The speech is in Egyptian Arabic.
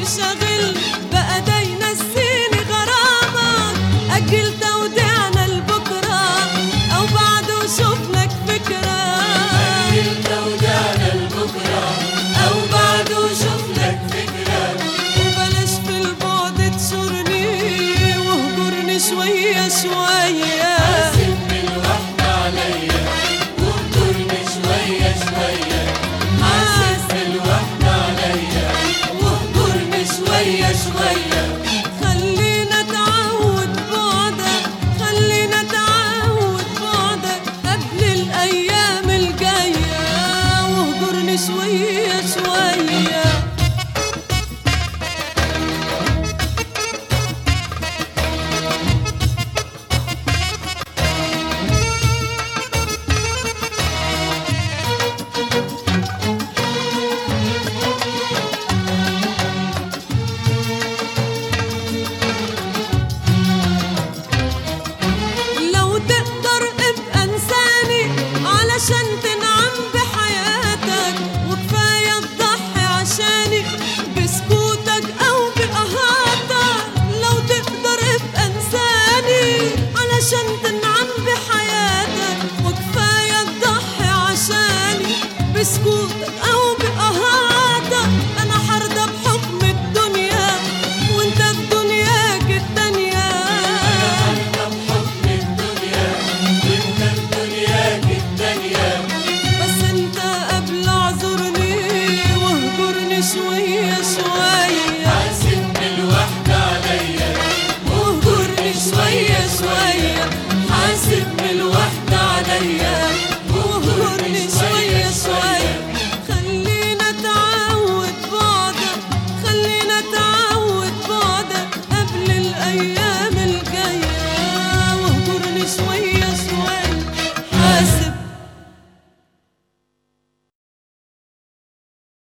شاغل بقى ده ينسيني غرامك أجل توديعنا لبكرة أو بعده شوف لك فكرة أو بعده شوف لك فكرة وبلاش في البعد تشورني واهجرني شوية شوية واهجرني شوية شوية خلينا تعود بعدك خلينا تعود بعدك قبل الأيام الجاية واهجرني شوية شوية لو تقدر ابقى انساني علشان تنعم بحياتك وكفايه تضحي عشاني بسكوتك او بقهاتك لو تقدر ابقى انساني علشان تنعم بحياتك وكفايه تضحي عشاني بسكوتك او بقهاتك انا حرضى بحكم الدنيا وانت في دنياك التانيه بس انت قبل اعذرني واهجرني شوية شوية واهجرني شوية شوية حاسب بالوحدة عليا